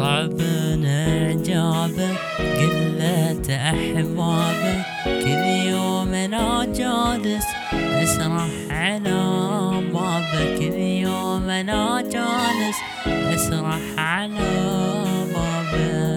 صعب نعجابك قلة أحبابك كل يوم أنا جالس أسرح على بابك كل يوم أنا جالس أسرح على بابك